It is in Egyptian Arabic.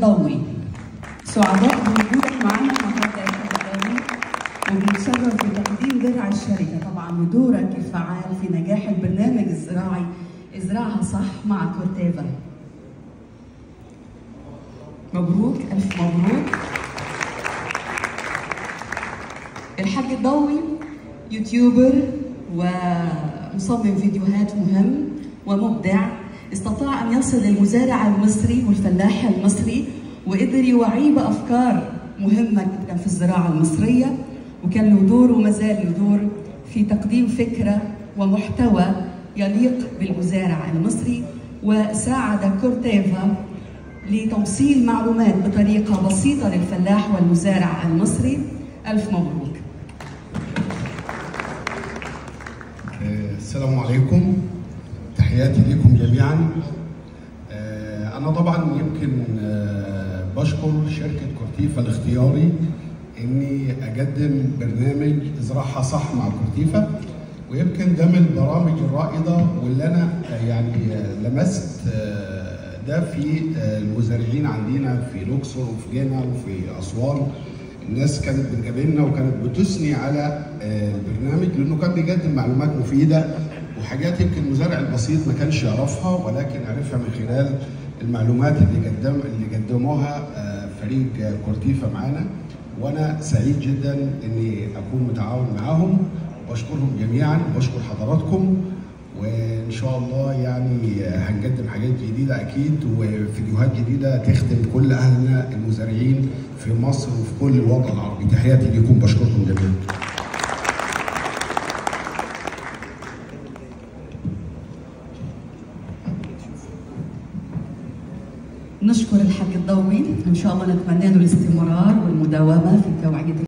الضوي سعداء بوجودك معنا النهارده يا الحاج الضوي وبنتشرف بتقديم درع الشركه طبعا بدورك الفعال في نجاح البرنامج الزراعي ازرعها صح مع كورتيفا مبروك الف مبروك الحاج الضوي يوتيوبر ومصمم فيديوهات مهم ومبدع استطاع ان يصل للمزارع المصري والفلاح المصري وقدر يوعيه بافكار مهمه جدا في الزراعه المصريه وكان له دور وما زال له دور في تقديم فكره ومحتوى يليق بالمزارع المصري وساعد كورتيفا لتوصيل معلومات بطريقه بسيطه للفلاح والمزارع المصري الف مبروك السلام عليكم تحياتي لكم جميعا انا طبعا يمكن بشكر شركه كورتيفا الاختياري اني اقدم برنامج ازرعها صح مع كورتيفا ويمكن ده من البرامج الرائده واللي انا يعني لمست ده في المزارعين عندنا في الاقصر وفي جنة وفي اسوان الناس كانت بتقابلنا وكانت بتثني على البرنامج لانه كان بيقدم معلومات مفيده وحاجات يمكن المزارع البسيط ما كانش يعرفها ولكن عرفها من خلال المعلومات اللي قدم اللي قدموها فريق كورتيفا معانا وانا سعيد جدا اني اكون متعاون معاهم وبشكرهم جميعا وبشكر حضراتكم وان شاء الله يعني هنقدم حاجات جديده اكيد وفيديوهات جديده تخدم كل اهلنا المزارعين في مصر وفي كل الوطن العربي تحياتي ليكم بشكركم جميعا نشكر الحاج الضوي ان شاء الله نتمنى له الاستمرار والمداومه في توعيه